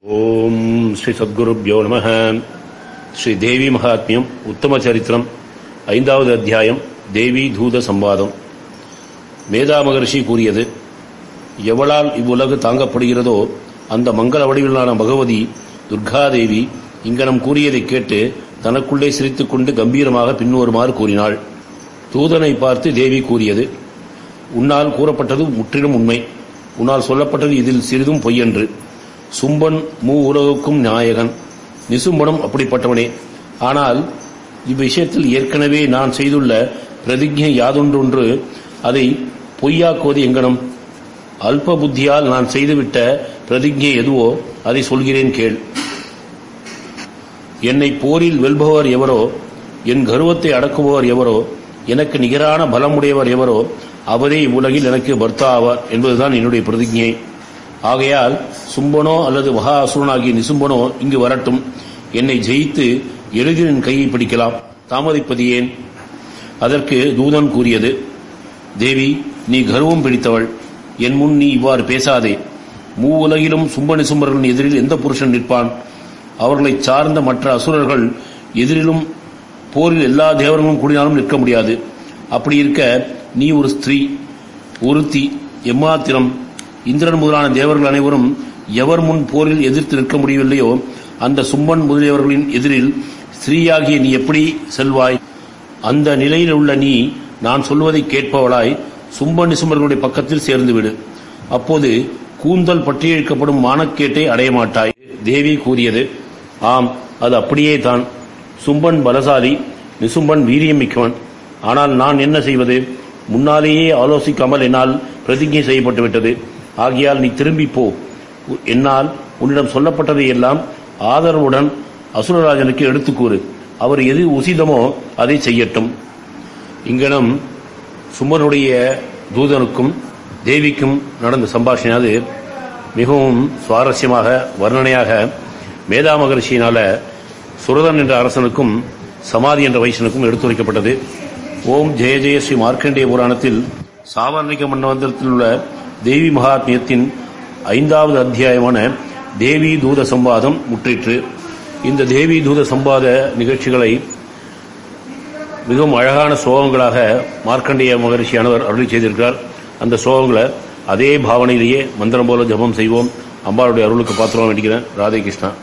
ஓம் ஸ்ரீ சத்குருப்யோ நம ஸ்ரீ தேவி மகாத்மியம் உத்தம சரித்திரம் ஐந்தாவது அத்தியாயம் தேவி தூத சம்பாதம் மேதா மகர்ஷி கூறியது எவளால் இவ்வுலகு தாங்கப்படுகிறதோ அந்த மங்கள வடிவிலான பகவதி துர்காதேவி இங்கனம் கூறியதைக் கேட்டு தனக்குள்ளே சிரித்துக்கொண்டு கம்பீரமாக பின்வருமாறு கூறினாள் தூதனை பார்த்து தேவி கூறியது உன்னால் கூறப்பட்டது முற்றிலும் உண்மை உன்னால் சொல்லப்பட்டது இதில் சிறிதும் பொய்யன்று சும்பன் மூ உலகுக்கும் நாயகன் நிசும்பனும் அப்படிப்பட்டவனே ஆனால் இவ்விஷயத்தில் ஏற்கனவே நான் செய்துள்ள பிரதிஜை யாதொன்றொன்று அதை பொய்யாக்குவது எங்கனம் அல்ப புத்தியால் நான் செய்துவிட்ட பிரதிஜை எதுவோ அதை சொல்கிறேன் கேள் என்னை போரில் வெல்பவர் எவரோ என் கர்வத்தை அடக்குபவர் எவரோ எனக்கு நிகரான பலமுடையவர் எவரோ அவரே இவ்வுலகில் எனக்கு பர்த்தா ஆவார் என்பதுதான் என்னுடைய பிரதிஜை ஆகையால் சும்பனோ அல்லது மகா அசுரனாகிய நிசும்பனோ இங்கு வரட்டும் என்னை ஜெயித்து எளிதில் என் கையை பிடிக்கலாம் தாமதிப்பது ஏன் அதற்கு தூதன் கூறியது தேவி நீ கர்வம் பிடித்தவள் என் முன் நீ இவ்வாறு பேசாதே மூ உலகிலும் சும்ப நிசும்பர்களின் எதிரில் எந்த புருஷன் நிற்பான் அவர்களைச் சார்ந்த மற்ற அசுரர்கள் எதிரிலும் போரில் எல்லா தேவர்களும் கூடினாலும் நிற்க முடியாது அப்படி இருக்க நீ ஒரு ஸ்திரீ ஒருத்தி எம்மாத்திரம் இந்திரன் முதலான தேவர்கள் அனைவரும் எவர் முன் போரில் எதிர்த்து நிற்க முடியவில்லையோ அந்த சும்பன் முதலியவர்களின் எதிரில் ஸ்திரீயாகிய நீ எப்படி செல்வாய் அந்த நிலையில் உள்ள நீ நான் சொல்வதை கேட்பவளாய் சும்ப நிசும்பர்களுடைய பக்கத்தில் சேர்ந்துவிடு அப்போது கூந்தல் பற்றியழிக்கப்படும் மானக்கேட்டை அடைய மாட்டாய் தேவி கூறியது ஆம் அது அப்படியே தான் சும்பன் பலசாலி நிசும்பன் வீரியம் மிக்கவன் ஆனால் நான் என்ன செய்வது முன்னாலேயே ஆலோசிக்காமல் என்னால் பிரதிஜை செய்யப்பட்டு விட்டது ஆகையால் நீ திரும்பி போ என்னால் உன்னிடம் சொல்லப்பட்டதை எல்லாம் ஆதரவுடன் அசுரராஜனுக்கு எடுத்துக் கூறு அவர் எது உசிதமோ அதை செய்யட்டும் இங்கனம் சுமனுடைய தூதனுக்கும் தேவிக்கும் நடந்த சம்பாஷணை அது மிகவும் சுவாரஸ்யமாக வர்ணனையாக மேதா மகர்ஷியினால சுரதன் என்ற அரசனுக்கும் சமாதி என்ற வைசனுக்கும் எடுத்துரைக்கப்பட்டது ஓம் ஜெய ஜெய ஸ்ரீ மார்க்கண்டேய புராணத்தில் சாவர்ணிக மண்டலத்தில் உள்ள தேவி மகாத்மியத்தின் ஐந்தாவது அத்தியாயமான தேவி தூத சம்பாதம் முற்றிற்று இந்த தேவி தூத சம்பாத நிகழ்ச்சிகளை மிகவும் அழகான சோகங்களாக மார்க்கண்டேய மகரிஷியானவர் அருளி செய்திருக்கிறார் அந்த சோகங்களை அதே பாவனையிலேயே மந்திரம் போல ஜபம் செய்வோம் அம்பாளுடைய அருளுக்கு பாத்திரம் வேண்டிக்கிறேன் ராதே கிருஷ்ணா